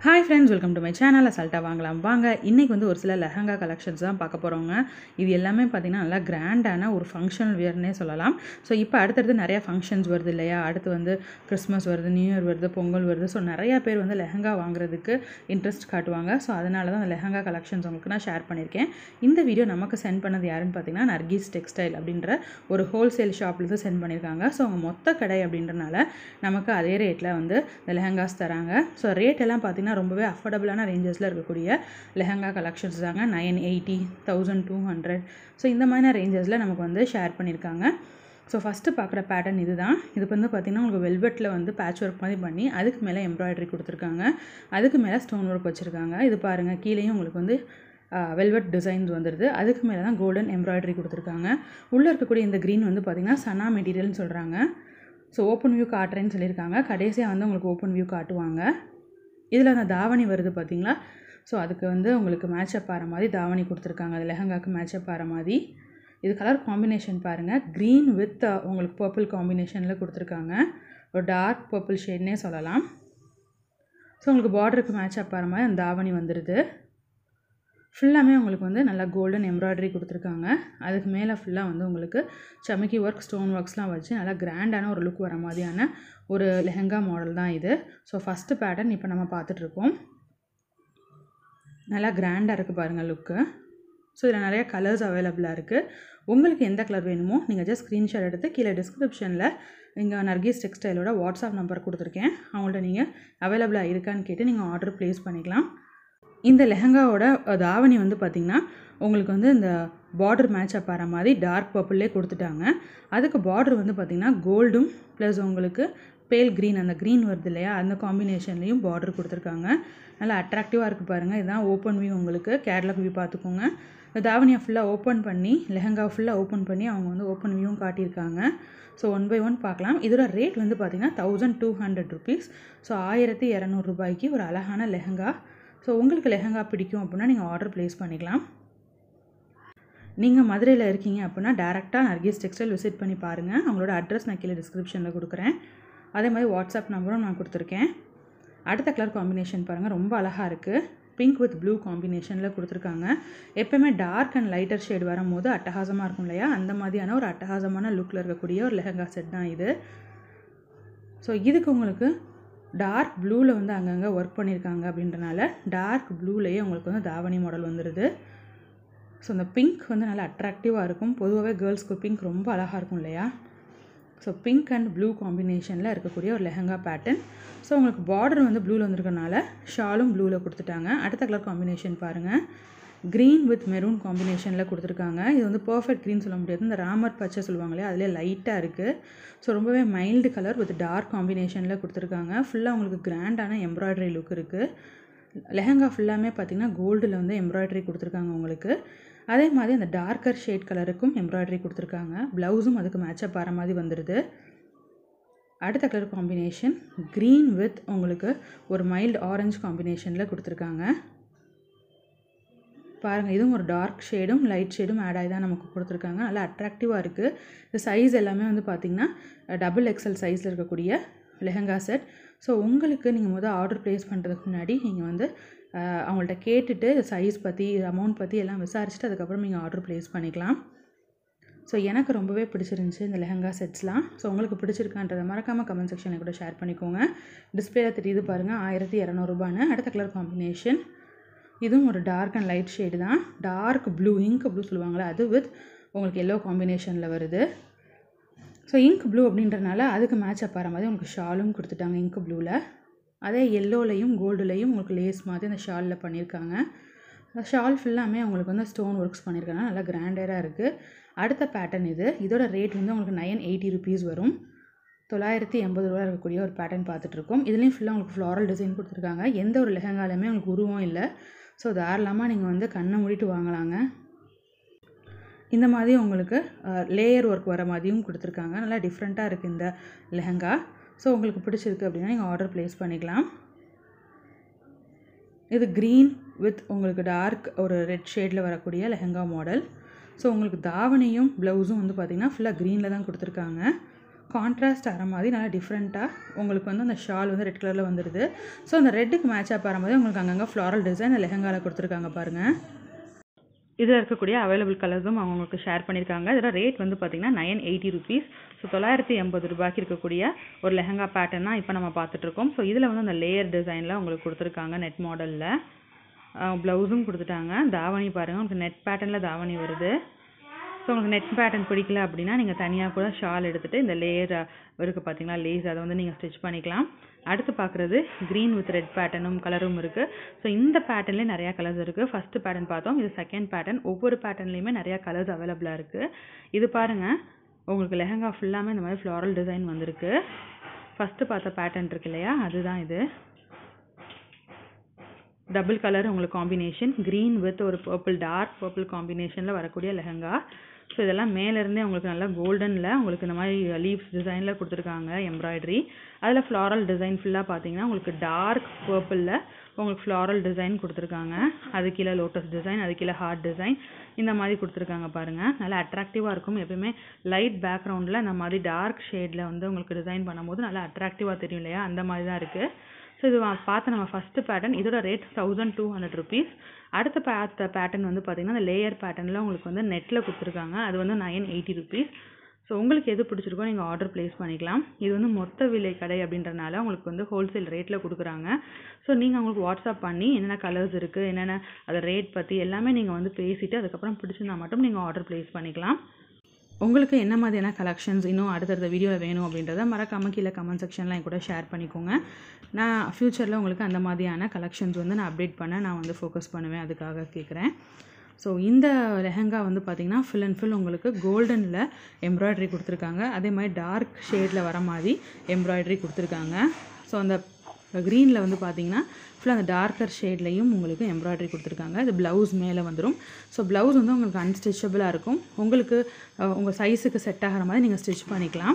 hi friends welcome to my channel அசால்ட்டாக வாங்கலாம் வாங்க இன்றைக்கி வந்து ஒரு சில லெஹங்கா கலெக்ஷன்ஸ் தான் பார்க்க போகிறோங்க இது எல்லாமே பார்த்திங்கன்னா நல்லா கிராண்டான ஒரு ஃபங்க்ஷனல் வியர்னே சொல்லலாம் ஸோ இப்போ அடுத்தடுத்து நிறையா ஃபங்க்ஷன்ஸ் வருது இல்லையா அடுத்து வந்து கிறிஸ்மஸ் வருது நியூ இயர் வருது பொங்கல் வருது ஸோ நிறையா பேர் வந்து லெஹங்கா வாங்குறதுக்கு இன்ட்ரெஸ்ட் காட்டுவாங்க ஸோ அதனால தான் அந்த லெஹங்கா கலெக்ஷன்ஸ் உங்களுக்கு நான் ஷேர் பண்ணியிருக்கேன் இந்த வீடியோ நமக்கு சென்ட் பண்ணது யாருன்னு பார்த்தீங்கன்னா நர்கீஸ் டெக்ஸ்டைல் அப்படின்ற ஒரு ஹோல்சேல் ஷாப்லேருந்து சென்ட் பண்ணியிருக்காங்க ஸோ அவங்க மொத்த கடை அப்படின்றனால நமக்கு அதே ரேட்டில் வந்து இந்த லெஹங்காஸ் தராங்க ஸோ ரேட் எல்லாம் பார்த்தீங்கன்னா ரொம்பவே அஃபோர்டபுளான ரேஞ்சஸில் இருக்கக்கூடிய லெஹங்கா கலெக்ஷன்ஸ் தாங்க nine eighty thousand two hundred so இந்த மாதிரியான ரேஞ்சஸில் நமக்கு வந்து ஷேர் பண்ணியிருக்காங்க ஸோ ஃபஸ்ட்டு பார்க்குற பேட்டர்ன் இது தான் இது வந்து பார்த்திங்கன்னா உங்களுக்கு வெல்வெட்டில் வந்து பேட்ச் ஒர்க் மாதிரி பண்ணி அதுக்கு மேலே எம்ப்ராய்டரி கொடுத்துருக்காங்க அதுக்கு மேலே ஸ்டோன் ஒர்க் வச்சுருக்காங்க இது பாருங்கள் கீழேயும் உங்களுக்கு வந்து வெல்வெட் டிசைன்ஸ் வந்துடுது அதுக்கு மேலே தான் கோல்டன் எம்ப்ராய்டரி கொடுத்துருக்காங்க உள்ளே இருக்கக்கூடிய இந்த க்ரீன் வந்து பார்த்திங்கன்னா சனா மெட்டீரியல்னு சொல்கிறாங்க ஸோ ஓப்பன் வியூ காட்டுறேன்னு சொல்லியிருக்காங்க கடைசியாக வந்து உங்களுக்கு ஓப்பன் வியூ காட்டுவாங்க இதில் அந்த தாவணி வருது பார்த்தீங்களா ஸோ அதுக்கு வந்து உங்களுக்கு மேட்சப் ஆகிற மாதிரி தாவணி கொடுத்துருக்காங்க அது லெஹங்காக்கு மேட்சப் ஆகிற மாதிரி இது கலர் காம்பினேஷன் பாருங்கள் க்ரீன் வித் உங்களுக்கு பர்பிள் காம்பினேஷனில் கொடுத்துருக்காங்க ஒரு டார்க் பர்பிள் ஷேட்னே சொல்லலாம் ஸோ உங்களுக்கு பார்டருக்கு மேட்சப் ஆகிற மாதிரி அந்த தாவணி வந்துடுது ஃபுல்லாமே உங்களுக்கு வந்து நல்லா கோல்டன் எம்ப்ராய்டரி கொடுத்துருக்காங்க அதுக்கு மேலே ஃபுல்லாக வந்து உங்களுக்கு சமக்கி ஒர்க் ஸ்டோன் ஒர்க்ஸ்லாம் வச்சு நல்லா கிராண்டான ஒரு லுக் வர மாதிரியான ஒரு லெஹங்கா மாடல் தான் இது ஸோ ஃபஸ்ட்டு பேட்டர்ன் இப்போ நம்ம பார்த்துட்ருக்கோம் நல்லா கிராண்டாக இருக்குது பாருங்கள் லுக்கு ஸோ இதில் நிறைய கலர்ஸ் அவைலபிளாக இருக்குது உங்களுக்கு எந்த கலர் வேணுமோ நீங்கள் ஜஸ்ட் ஸ்க்ரீன்ஷாட் எடுத்து கீழே டிஸ்கிரிப்ஷனில் இங்கே நர்கீஸ் டெக்ஸ்டைலோட வாட்ஸ்அப் நம்பர் கொடுத்துருக்கேன் அவங்கள்ட்ட நீங்கள் அவைலபிளாக இருக்கான்னு கேட்டு நீங்கள் ஆர்டர் ப்ளேஸ் பண்ணிக்கலாம் இந்த லெஹங்காவோட தாவணி வந்து பார்த்திங்கன்னா உங்களுக்கு வந்து இந்த பார்டர் மேட்ச் அப் ஆகிற மாதிரி டார்க் பர்பிள்லே கொடுத்துட்டாங்க அதுக்கு பார்டர் வந்து பார்த்திங்கன்னா கோல்டும் ப்ளஸ் உங்களுக்கு பேல் க்ரீன் அந்த க்ரீன் வருது இல்லையா அந்த காம்பினேஷன்லேயும் பார்டர் கொடுத்துருக்காங்க நல்லா அட்ராக்டிவாக இருக்குது பாருங்கள் இதுதான் ஓப்பன் வியூ உங்களுக்கு கேட்லாக் வியூ பார்த்துக்கோங்க இந்த தாவணியை ஃபுல்லாக ஓப்பன் பண்ணி லெஹங்கா ஃபுல்லாக ஓப்பன் பண்ணி அவங்க வந்து ஓப்பன் வியூவும் காட்டியிருக்காங்க ஸோ ஒன் பை ஒன் பார்க்கலாம் இதோட ரேட் வந்து பார்த்திங்கன்னா thousand two hundred rupees so ஆயிரத்தி இரநூறுபாய்க்கு ஒரு அழகான லெஹங்கா ஸோ உங்களுக்கு லெஹங்கா பிடிக்கும் அப்படின்னா நீங்கள் ஆர்டர் ப்ளேஸ் பண்ணிக்கலாம் நீங்கள் மதுரையில் இருக்கீங்க அப்படின்னா டேரெக்டாக நர்கீஸ் டெக்ஸ்டைல் விசிட் பண்ணி பாருங்கள் அவங்களோட அட்ரஸ் நான் கீழே டிஸ்கிரிப்ஷனில் கொடுக்குறேன் அதே மாதிரி வாட்ஸ்அப் நம்பரும் நான் கொடுத்துருக்கேன் அடுத்த கலர் காம்பினேஷன் பாருங்கள் ரொம்ப அழகாக இருக்குது பிங்க் வித் ப்ளூ காம்பினேஷனில் கொடுத்துருக்காங்க எப்போயுமே டார்க் அண்ட் லைட்டர் ஷேட் வரும்போது அட்டகாசமாக இருக்கும் இல்லையா அந்த மாதிரியான ஒரு அட்டகாசமான லுக்கில் இருக்கக்கூடிய ஒரு லெஹங்கா செட் தான் இது ஸோ இதுக்கு உங்களுக்கு டார்க் ப்ளூவில் வந்து அங்கங்கே ஒர்க் பண்ணியிருக்காங்க அப்படின்றனால டார்க் ப்ளூலேயே உங்களுக்கு வந்து தாவணி மாடல் வந்துடுது ஸோ இந்த பிங்க் வந்து நல்லா அட்ராக்டிவாக இருக்கும் பொதுவாகவே கேர்ள்ஸ்க்கு பிங்க் ரொம்ப அழகாக இருக்கும் இல்லையா ஸோ பிங்க் அண்ட் ப்ளூ காம்பினேஷனில் இருக்கக்கூடிய ஒரு லெஹங்கா பேட்டர்ன் ஸோ உங்களுக்கு பார்டர் வந்து ப்ளூவில் வந்திருக்கனால ஷாலும் ப்ளூவில் கொடுத்துட்டாங்க அடுத்த கலர் காம்பினேஷன் பாருங்கள் க்ரீன் வித் மெரூன் காம்பினேஷனில் கொடுத்துருக்காங்க இது வந்து பர்ஃபெக்ட் க்ரீன் சொல்ல முடியாது இந்த ராமர் பச்சை சொல்லுவாங்களே அதிலே லைட்டாக இருக்குது ஸோ ரொம்பவே மைல்டு கலர் வித் டார்க் காம்பினேஷனில் கொடுத்துருக்காங்க ஃபுல்லாக உங்களுக்கு கிராண்டான எம்ப்ராய்டரி லுக் இருக்குது லெஹங்கா ஃபுல்லாமே பார்த்திங்கன்னா கோல்டில் வந்து எம்ப்ராய்டரி கொடுத்துருக்காங்க உங்களுக்கு அதே மாதிரி அந்த டார்க்கர் ஷேட் கலருக்கும் எம்ப்ராய்டரி கொடுத்துருக்காங்க ப்ளவுஸும் அதுக்கு மேட்சப் ஆகிற மாதிரி வந்துடுது அடுத்த கலர் காம்பினேஷன் க்ரீன் வித் உங்களுக்கு ஒரு மைல்டு ஆரஞ்சு காம்பினேஷனில் கொடுத்துருக்காங்க பாருங்கள் இதுவும் ஒரு டார்க் ஷேடும் லைட் ஷேடும் ஆட் ஆகி தான் நமக்கு கொடுத்துருக்காங்க நல்லா அட்ராக்டிவாக இருக்குது இந்த சைஸ் எல்லாமே வந்து பார்த்திங்கன்னா டபுள் எக்ஸல் சைஸில் இருக்கக்கூடிய லெஹங்கா செட் ஸோ உங்களுக்கு நீங்கள் முதல் ஆர்டர் ப்ளேஸ் பண்ணுறதுக்கு முன்னாடி நீங்கள் வந்து அவங்கள்ட்ட கேட்டுட்டு சைஸ் பற்றி அமௌண்ட் பற்றி எல்லாம் விசாரிச்சுட்டு அதுக்கப்புறம் நீங்கள் ஆர்டர் ப்ளேஸ் பண்ணிக்கலாம் ஸோ எனக்கு ரொம்பவே பிடிச்சிருந்துச்சி இந்த லெஹங்கா செட்ஸ்லாம் ஸோ உங்களுக்கு பிடிச்சிருக்கான்றதை மறக்காமல் கமெண்ட் செக்ஷனில் கூட ஷேர் பண்ணிக்கோங்க டிஸ்பிளேல தெரியுது பாருங்கள் ஆயிரத்தி இரநூறுபான்னு அடுத்த கலர் காம்பினேஷன் இதுவும் ஒரு டார்க் அண்ட் லைட் ஷேடு தான் டார்க் ப்ளூ இங்க் ப்ளூ சொல்லுவாங்களே அது வித் உங்களுக்கு எல்லோ காம்பினேஷனில் வருது ஸோ இங்க் ப்ளூ அப்படின்றனால அதுக்கு மேட்ச் அப் ஆகிற மாதிரி உங்களுக்கு ஷாலும் கொடுத்துட்டாங்க இங்க் ப்ளூவில் அதே எல்லோலையும் கோல்டுலேயும் உங்களுக்கு லேஸ் மாதிரி அந்த ஷாலில் பண்ணியிருக்காங்க அந்த ஷால் ஃபுல்லாமே உங்களுக்கு வந்து ஸ்டோன் ஒர்க்ஸ் பண்ணியிருக்காங்க நல்லா கிராண்டராக இருக்குது அடுத்த பேட்டர்ன் இது இதோட ரேட் வந்து உங்களுக்கு நைன் எயிட்டி ருபீஸ் வரும் தொள்ளாயிரத்தி எண்பது ரூபா இருக்கக்கூடிய ஒரு பேட்டர்ன் பார்த்துட்ருக்கோம் இதுலேயும் ஃபுல்லாக உங்களுக்கு ஃப்ளாரல் டிசைன் கொடுத்துருக்காங்க எந்த ஒரு லெஹங்காலுமே உங்களுக்கு உருவம் இல்லை ஸோ தாராளமாக நீங்கள் வந்து கண்ணை மூடிட்டு வாங்கலாங்க இந்த மாதிரி உங்களுக்கு லேயர் ஒர்க் வர மாதிரியும் கொடுத்துருக்காங்க நல்லா டிஃப்ரெண்ட்டாக இருக்குது இந்த லெஹங்கா ஸோ உங்களுக்கு பிடிச்சிருக்கு அப்படின்னா நீங்கள் ஆர்டர் ப்ளேஸ் பண்ணிக்கலாம் இது க்ரீன் வித் உங்களுக்கு டார்க் ஒரு ரெட் ஷேடில் வரக்கூடிய லெஹங்கா மாடல் ஸோ உங்களுக்கு தாவணியும் ப்ளவுஸும் வந்து பார்த்திங்கன்னா ஃபுல்லாக க்ரீனில் தான் கொடுத்துருக்காங்க கான்ட்ராஸ்ட் ஆகிற மாதிரி நல்லா டிஃப்ரெண்ட்டாக உங்களுக்கு வந்து அந்த ஷால் வந்து ரெட் கலரில் வந்துடுது ஸோ அந்த ரெட்டுக்கு மேட்ச் ஆகிற மாதிரி உங்களுக்கு அங்கங்கே ஃப்ளாரல் டிசைன் அந்த லெஹங்காவில் கொடுத்துருக்காங்க பாருங்கள் இதில் இருக்கக்கூடிய அவைலபிள் கலர்ஸும் அவங்க உங்களுக்கு ஷேர் பண்ணியிருக்காங்க இதோட ரேட் வந்து பார்த்திங்கன்னா நைன் எயிட்டி ருபீஸ் ஸோ தொள்ளாயிரத்தி எண்பது ரூபாய்க்கு இருக்கக்கூடிய ஒரு லெஹங்கா பேட்டர்ன் தான் இப்போ நம்ம பார்த்துட்ருக்கோம் ஸோ இதில் வந்து அந்த லேயர் டிசைனில் உங்களுக்கு கொடுத்துருக்காங்க நெட் மாடலில் ப்ளவுஸும் கொடுத்துட்டாங்க தாவணி பாருங்கள் உங்களுக்கு நெட் பேட்டர்னில் தாவணி வருது ஸோ உங்களுக்கு நெட் பேட்டர்ன் பிடிக்கல அப்படின்னா நீங்கள் தனியாக கூட ஷால் எடுத்துகிட்டு இந்த லேயர் இருக்குது பார்த்தீங்களா லேஸ் அதை வந்து நீங்கள் ஸ்டிச் பண்ணிக்கலாம் அடுத்து பார்க்குறது க்ரீன் வித் ரெட் பேட்டர்னும் கலரும் இருக்குது ஸோ இந்த பேட்டர்ன்லேயே நிறையா கலர்ஸ் இருக்குது ஃபஸ்ட்டு பேட்டர்ன் பார்த்தோம் இது செகண்ட் பேட்டர்ன் ஒவ்வொரு பேட்டர்ன்லேயுமே நிறையா கலர்ஸ் அவைலபிளாக இருக்குது இது பாருங்கள் உங்களுக்கு லெஹங்கா ஃபுல்லாமே இந்த மாதிரி ஃப்ளாரல் டிசைன் வந்திருக்கு ஃபஸ்ட்டு பார்த்த பேட்டர்ன் இருக்கு இல்லையா அதுதான் இது டபுள் கலர் உங்களுக்கு காம்பினேஷன் க்ரீன் வித் ஒரு பர்பிள் டார்க் பர்பிள் காம்பினேஷனில் வரக்கூடிய லெஹங்கா ஸோ இதெல்லாம் மேலேருந்தே உங்களுக்கு நல்லா கோல்டனில் உங்களுக்கு இந்த மாதிரி லீவ்ஸ் டிசைனில் கொடுத்துருக்காங்க எம்ப்ராய்டரி அதில் ஃப்ளாரல் டிசைன் ஃபுல்லாக பார்த்தீங்கன்னா உங்களுக்கு டார்க் பர்பிளில் உங்களுக்கு ஃப்ளாரல் டிசைன் கொடுத்துருக்காங்க அது கீழே லோட்டஸ் டிசைன் அது கீழே ஹார்ட் டிசைன் இந்த மாதிரி கொடுத்துருக்காங்க பாருங்கள் நல்லா அட்ராக்டிவாக இருக்கும் எப்பயுமே லைட் பேக்ரவுண்டில் இந்த மாதிரி டார்க் ஷேடில் வந்து உங்களுக்கு டிசைன் பண்ணும்போது நல்லா அட்ராக்டிவாக தெரியும் இல்லையா அந்த மாதிரி தான் இருக்குது ஸோ இது பார்த்த நம்ம ஃபஸ்ட்டு பேட்டர்ன் இதோட rate thousand two hundred rupees அடுத்த பார்த்த பேட்டர்ன் வந்து பார்த்திங்கன்னா அந்த லேயர் பேட்டர்னில் உங்களுக்கு வந்து நெட்டில் கொடுத்துருக்காங்க அது வந்து நைன் எயிட்டி ருபீஸ் ஸோ உங்களுக்கு எது பிடிச்சிருக்கோ நீங்கள் ஆர்டர் ப்ளேஸ் பண்ணிக்கலாம் இது வந்து மொத்த விலை கடை அப்படின்றனால உங்களுக்கு வந்து ஹோல்சேல் ரேட்டில் கொடுக்குறாங்க ஸோ நீங்கள் அவங்களுக்கு வாட்ஸ்அப் பண்ணி என்னென்ன கலர்ஸ் இருக்குது என்னென்ன அதை ரேட் பற்றி எல்லாமே நீங்கள் வந்து பேசிவிட்டு அதுக்கப்புறம் பிடிச்சிருந்தா மட்டும் நீங்கள் ஆர்டர் ப்ளேஸ் பண்ணிக்கலாம் உங்களுக்கு என்ன மாதிரியான கலெக்ஷன்ஸ் இன்னும் அடுத்தடுத்த வீடியோவில் வேணும் அப்படின்றத மறக்காமல் கீழே கமெண்ட் செக்ஷனில் என் கூட ஷேர் பண்ணிக்கோங்க நான் ஃப்யூச்சரில் உங்களுக்கு அந்த மாதிரியான கலெக்ஷன்ஸ் வந்து நான் அப்டேட் பண்ண நான் வந்து ஃபோக்கஸ் பண்ணுவேன் அதுக்காக கேட்குறேன் ஸோ இந்த லெஹங்கா வந்து பார்த்திங்கன்னா ஃபுல் அண்ட் ஃபுல் உங்களுக்கு கோல்டனில் எம்ப்ராய்டரி கொடுத்துருக்காங்க அதே மாதிரி டார்க் ஷேடில் வர மாதிரி எம்ப்ராய்டரி கொடுத்துருக்காங்க ஸோ அந்த க்ரீனில் வந்து பார்த்தீங்கன்னா ஃபுல்லாக அந்த டார்க்கர் ஷேட்லேயும் உங்களுக்கு எம்ப்ராய்டரி கொடுத்துருக்காங்க இது ப்ளவுஸ் மேலே வந்துடும் ஸோ ப்ளவுஸ் வந்து உங்களுக்கு அன்ஸ்டிச்சபிளாக இருக்கும் உங்களுக்கு உங்கள் சைஸுக்கு செட் ஆகிற மாதிரி நீங்கள் ஸ்டிச் பண்ணிக்கலாம்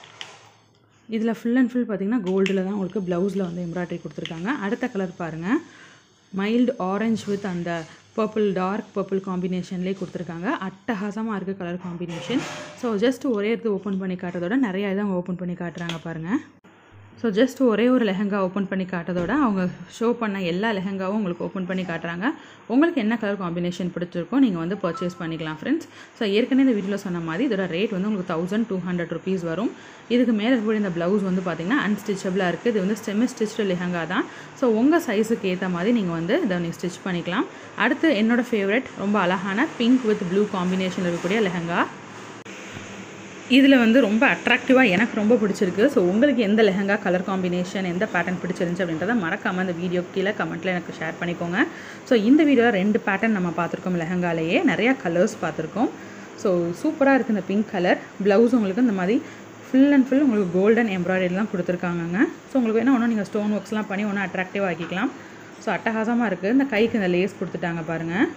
இதில் ஃபுல் அண்ட் ஃபுல் பார்த்தீங்கன்னா கோல்டில் தான் உங்களுக்கு ப்ளவுஸில் வந்து எம்ப்ராய்டரி கொடுத்துருக்காங்க அடுத்த கலர் பாருங்கள் மைல்டு ஆரஞ்ச் வித் அந்த பர்பிள் டார்க் பர்பிள் காம்பினேஷன்லேயே கொடுத்துருக்காங்க அட்டகாசமாக இருக்குது கலர் காம்பினேஷன் ஸோ ஜஸ்ட் ஒரே இடத்து ஓப்பன் பண்ணி காட்டுறதோட நிறையா இதை அவங்க ஓப்பன் பண்ணி காட்டுறாங்க பாருங்கள் ஸோ ஜஸ்ட் ஒரே ஒரு லெஹங்கா ஓப்பன் பண்ணி காட்டுறதோட அவங்க ஷோ பண்ண எல்லா லெஹங்காவும் உங்களுக்கு ஓப்பன் பண்ணி காட்டுறாங்க உங்களுக்கு என்ன கலர் காம்பினேஷன் பிடிச்சிருக்கோ நீங்கள் வந்து பர்ச்சேஸ் பண்ணிக்கலாம் ஃப்ரெண்ட்ஸ் ஸோ ஏற்கனவே இந்த வீடியோவில் சொன்ன மாதிரி இதோட ரேட் வந்து உங்களுக்கு தௌசண்ட் டூ ஹண்ட்ரட் ருபீஸ் வரும் இதுக்கு மேலே இருக்கக்கூடிய இந்த ப்ளவுஸ் வந்து பார்த்திங்கன்னா அன்ஸ்டிச்சபிளாக இருக்குது இது வந்து செமி ஸ்டிச்டு லெஹங்கா தான் ஸோ உங்கள் சைஸுக்கு ஏற்ற மாதிரி நீங்கள் வந்து இதை நீங்கள் ஸ்டிச் பண்ணிக்கலாம் அடுத்து என்னோடய ஃபேவரட் ரொம்ப அழகான பிங்க் வித் ப்ளூ காம்பினேஷனில் இருக்கக்கூடிய லெஹங்கா இதில் வந்து ரொம்ப அட்ராக்டிவாக எனக்கு ரொம்ப பிடிச்சிருக்கு ஸோ உங்களுக்கு எந்த லெஹங்கா கலர் காம்பினேஷன் எந்த பேட்டர்ன் பிடிச்சிருந்துச்சு அப்படின்றத மறக்காமல் இந்த வீடியோ கீழே கமெண்ட்டில் எனக்கு ஷேர் பண்ணிக்கோங்க ஸோ இந்த வீடியோவில் ரெண்டு பேட்டர்ன் நம்ம பார்த்துருக்கோம் லெஹங்காலேயே நிறையா கலர்ஸ் பார்த்துருக்கோம் ஸோ சூப்பராக இருக்குது இந்த பிங்க் கலர் ப்ளவுஸ் உங்களுக்கு இந்த மாதிரி ஃபுல் அண்ட் ஃபுல் உங்களுக்கு கோல்டன் எம்ப்ராய்டரிலாம் கொடுத்துருக்காங்கங்க ஸோ உங்களுக்கு வேணால் ஒன்றும் நீங்கள் ஸ்டோன் ஒர்க்ஸ்லாம் பண்ணி ஒன்றும் அட்ராக்டிவாக ஆக்கிக்கலாம் ஸோ அட்டகாசமாக இருக்குது இந்த கைக்கு இந்த லேஸ் கொடுத்துட்டாங்க பாருங்கள்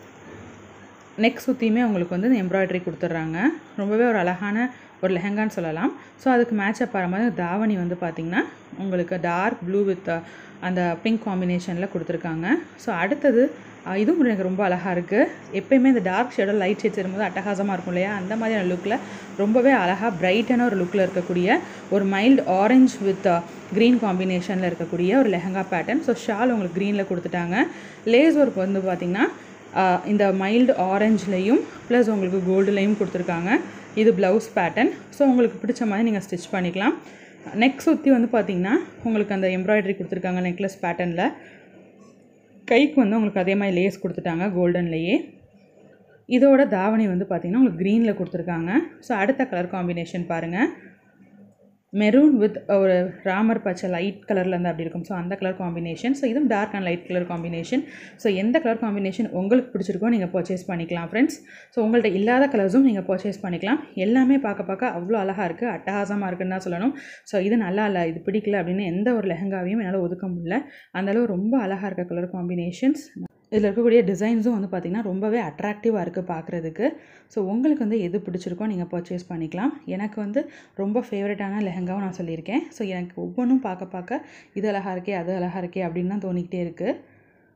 நெக் சுற்றியுமே உங்களுக்கு வந்து இந்த எம்ப்ராய்டரி கொடுத்துட்றாங்க ரொம்பவே ஒரு அழகான ஒரு லெஹங்கான்னு சொல்லலாம் ஸோ அதுக்கு மேட்சப் ஆகிற மாதிரி தாவணி வந்து பார்த்திங்கன்னா உங்களுக்கு டார்க் ப்ளூ வித் அந்த பிங்க் காம்பினேஷனில் கொடுத்துருக்காங்க ஸோ அடுத்தது இதுவும் எனக்கு ரொம்ப அழகாக இருக்குது எப்பயுமே இந்த டார்க் ஷேடோ லைட் ஷேட் சேரும்போது அட்டகாசமாக இருக்கும் இல்லையா அந்த மாதிரியான லுக்கில் ரொம்பவே அழகாக பிரைட்டான ஒரு லுக்கில் இருக்கக்கூடிய ஒரு மைல்டு ஆரஞ்ச் வித் க்ரீன் காம்பினேஷனில் இருக்கக்கூடிய ஒரு லெஹங்கா பேட்டர்ன் ஸோ ஷால் உங்களுக்கு க்ரீனில் கொடுத்துட்டாங்க லேஸ் ஒர்க் வந்து பார்த்திங்கன்னா இந்த மைல்டு ஆரஞ்சுலேயும் ப்ளஸ் உங்களுக்கு கோல்டுலேயும் கொடுத்துருக்காங்க இது ப்ளவுஸ் பேட்டர்ன் ஸோ உங்களுக்கு பிடிச்ச மாதிரி நீங்கள் ஸ்டிச் பண்ணிக்கலாம் நெக் சுற்றி வந்து பார்த்திங்கன்னா உங்களுக்கு அந்த எம்ப்ராய்டரி கொடுத்துருக்காங்க நெக்லஸ் பேட்டர்னில் கைக்கு வந்து உங்களுக்கு அதே மாதிரி லேஸ் கொடுத்துட்டாங்க கோல்டன்லேயே இதோட தாவணி வந்து பார்த்திங்கன்னா உங்களுக்கு க்ரீனில் கொடுத்துருக்காங்க ஸோ அடுத்த கலர் காம்பினேஷன் பாருங்கள் மெரூன் வித் ஒரு ராமர் பச்சை லைட் கலரில் இருந்து அப்படி இருக்கும் ஸோ அந்த கலர் காம்பினேஷன் ஸோ இதுவும் dark and light colour combination so எந்த கலர் காம்பினேஷன் உங்களுக்கு பிடிச்சிருக்கோ நீங்கள் பர்ச்சேஸ் பண்ணிக்கலாம் ஃப்ரெண்ட்ஸ் ஸோ உங்கள்ட்ட இல்லாத கலர்ஸும் நீங்கள் பர்ச்சேஸ் பண்ணிக்கலாம் எல்லாமே பார்க்க பார்க்க அவ்வளோ அழகாக இருக்குது அட்டகாசமாக இருக்குன்னு தான் சொல்லணும் ஸோ இது நல்லா இல்லை இது பிடிக்கல அப்படின்னு எந்த ஒரு லெஹங்காவையும் என்னால் ஒதுக்க முடியல அந்தளவு ரொம்ப அழகாக இருக்க கலர் காம்பினேஷன்ஸ் இதில் இருக்கக்கூடிய டிசைன்ஸும் வந்து பார்த்திங்கன்னா ரொம்பவே அட்ராக்டிவாக இருக்குது பார்க்குறதுக்கு ஸோ உங்களுக்கு வந்து எது பிடிச்சிருக்கோ நீங்கள் பர்ச்சேஸ் பண்ணிக்கலாம் எனக்கு வந்து ரொம்ப ஃபேவரட்டான லெஹங்காவும் நான் சொல்லியிருக்கேன் ஸோ எனக்கு ஒவ்வொன்றும் பார்க்க பார்க்க இது அழகாக இருக்கே அது அழகாக இருக்கே அப்படின்னு தான் தோணிக்கிட்டே இருக்குது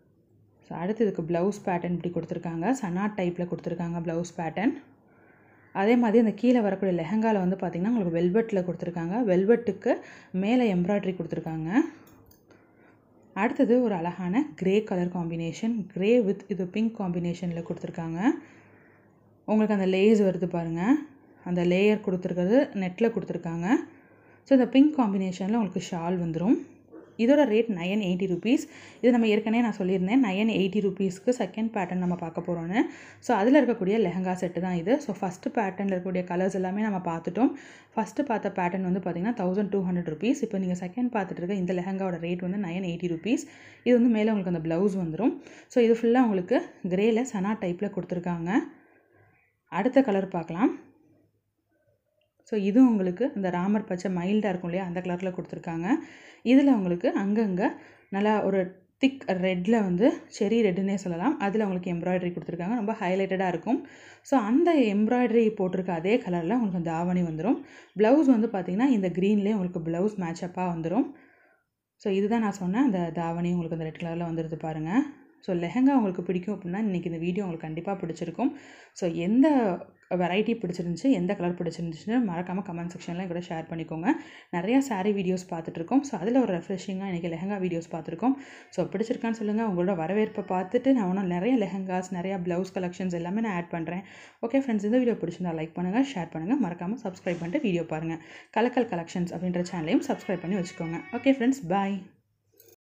ஸோ அடுத்து இதுக்கு ப்ளவுஸ் பேட்டர்ன் இப்படி கொடுத்துருக்காங்க சனா டைப்பில் கொடுத்துருக்காங்க ப்ளவுஸ் பேட்டர்ன் அதே மாதிரி அந்த கீழே வரக்கூடிய லெஹங்காவில் வந்து பார்த்திங்கன்னா உங்களுக்கு வெல்வெட்டில் கொடுத்துருக்காங்க வெல்வெட்டுக்கு மேலே எம்ப்ராய்டரி கொடுத்துருக்காங்க அடுத்தது ஒரு அழகான grey colour combination grey with இது பிங்க் காம்பினேஷனில் கொடுத்துருக்காங்க உங்களுக்கு அந்த லேஸ் வருது பாருங்கள் அந்த லேயர் கொடுத்துருக்கிறது நெட்டில் கொடுத்துருக்காங்க ஸோ இந்த பிங்க் காம்பினேஷனில் உங்களுக்கு ஷால் வந்துடும் இதோட ரேட் நயன் எயிட்டி ருபீஸ் இது நம்ம ஏற்கனவே நான் சொல்லியிருந்தேன் நயன் எயிட்டி ருபீஸ்க்கு செகண்ட் பேட்டர்ன் நம்ம பார்க்க போகிறோன்னு ஸோ அதில் இருக்கக்கூடிய லெஹங்கா செட்டு தான் இது ஸோ ஃபஸ்ட்டு பேட்டர்னில் இருக்கக்கூடிய கலர்ஸ் எல்லாமே நம்ம பார்த்துட்டோம் ஃபஸ்ட்டு பார்த்த பேட்டர்ன் வந்து பார்த்திங்கன்னா தௌசண்ட் டூ ஹண்ட்ரட் ருபீஸ் இப்போ நீங்கள் செகண்ட் பார்த்துட்டு இருக்க இந்த லெஹங்காவோட ரேட் வந்து நயன் எயிட்டி ருபீஸ் இது வந்து மேலே உங்களுக்கு அந்த ப்ளவுஸ் வந்துடும் ஸோ இது ஃபுல்லாக உங்களுக்கு கிரேல சனா டைப்பில் கொடுத்துருக்காங்க அடுத்த கலர் பார்க்கலாம் ஸோ இதுவும் உங்களுக்கு இந்த ராமர் பச்சை மைல்டாக இருக்கும் இல்லையா அந்த கலரில் கொடுத்துருக்காங்க இதில் உங்களுக்கு அங்கங்கே நல்லா ஒரு திக் ரெட்டில் வந்து செரி ரெட்டுன்னே சொல்லலாம் அதில் உங்களுக்கு எம்ப்ராய்டரி கொடுத்துருக்காங்க ரொம்ப ஹைலைட்டடாக இருக்கும் ஸோ அந்த எம்ப்ராய்டரி போட்டிருக்க அதே கலரில் உங்களுக்கு தாவணி வந்துடும் ப்ளவுஸ் வந்து பார்த்திங்கன்னா இந்த க்ரீன்லேயே உங்களுக்கு ப்ளவுஸ் மேட்சப்பாக வந்துடும் ஸோ இதுதான் நான் சொன்னேன் அந்த தாவணி உங்களுக்கு அந்த ரெட் கலரில் வந்துடுது பாருங்கள் ஸோ லெஹங்கா உங்களுக்கு பிடிக்கும் அப்படின்னா இன்றைக்கி இந்த வீடியோ உங்களுக்கு கண்டிப்பாக பிடிச்சிருக்கும் ஸோ எந்த வெரைட்டி பிடிச்சிருந்துச்சு எந்த கலர் பிடிச்சிருந்துச்சுன்னு மறக்காமல் கமெண்ட் செக்ஷனில் கூட ஷேர் பண்ணிக்கோங்க நிறையா சாரீ வீடியோஸ் பார்த்துட்ருக்கோம் ஸோ அதில் ஒரு ரெஃப்ரெஷிங்காக இன்றைக்கி லெஹங்கா வீடியோஸ் பார்த்துருக்கோம் ஸோ பிடிச்சிருக்கான்னு சொல்லுங்கள் உங்களோட வரவேற்பை பார்த்துட்டு நான் இன்னும் நிறைய லெஹங்காஸ் நிறையா ப்ளவுஸ் கலெக்ஷன்ஸ் எல்லாமே நான் ஆட் பண்ணுறேன் ஓகே ஃப்ரெண்ட்ஸ் இந்த வீடியோ பிடிச்சிருந்தா லைக் பண்ணுங்கள் ஷேர் பண்ணுங்கள் மறக்காமல் சப்ஸ்கிரைப் பண்ணிட்டு வீடியோ பாருங்கள் கலக்கல் கலெக்ஷன்ஸ் அப்படின்ற சேனலையும் சப்ஸ்கிரைப் பண்ணி வச்சுக்கோங்க ஓகே ஃப்ரெண்ட்ஸ் பாய்